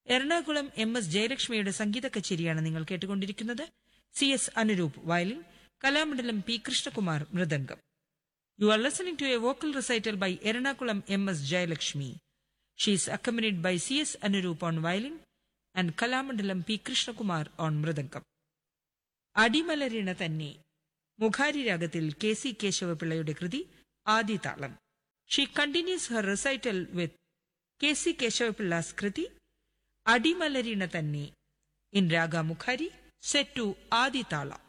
Ernakulam M S ജയലക്ഷ്മിയുടെ സംഗീത കച്ചേരിയാണ് നിങ്ങൾ കേട്ടുകൊണ്ടിരിക്കുന്നത് C S Anuroop violin Kalamandalam P Krishnakumar mridangam you are listening to a vocal recital by Ernakulam M S Jayalakshmi she is accompanied by C S Anuroop on violin and Kalamandalam P Krishnakumar on mridangam Adimalarina Thanne Mukhari രാഗത്തിൽ K C കേശവപിള്ളയുടെ കൃതി ആദിതാളം she continues her recital with K C Keshavapillai's kriti Adimalarina Thanne in raga Mukhari set to ആദിതാള